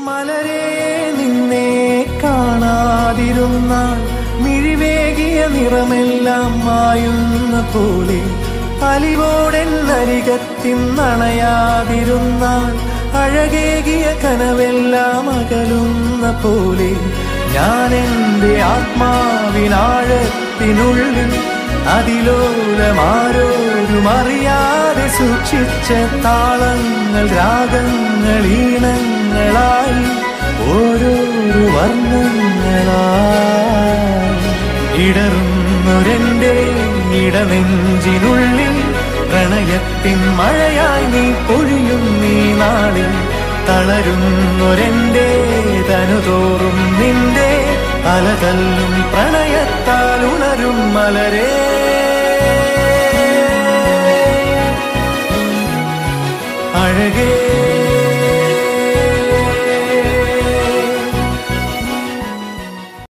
മലരെ നിന്നെ കാണാതിരുന്നാൽ മിഴിവേകിയ നിറമെല്ലാം മായുന്ന പോലെ അലിവോടെന്നരികത്തിന്നണയാതിരുന്നാൽ അഴകേകിയ കനവെല്ലാം അകലുന്ന പോലെ ഞാൻ എൻ്റെ ആത്മാവിനാഴത്തിനുള്ളിൽ അതിലോലമാരോരും അറിയാതെ സൂക്ഷിച്ച താളങ്ങൾ രാഗങ്ങൾ ഈണങ്ങളായി ഓരോരോ വർണ്ണങ്ങളായി ഇടറുന്നൊരെന്റെ ഇടനെഞ്ചിനുള്ളിൽ പ്രണയത്തിൻ മഴയായി നീ പൊഴിയും നീ നാളിൽ തളരുന്നൊരെന്റെ തനുതോറും നിന്റെ അലതല്ലും പ്രണയത്താൽ ഉണരും മലരേ അഴകേ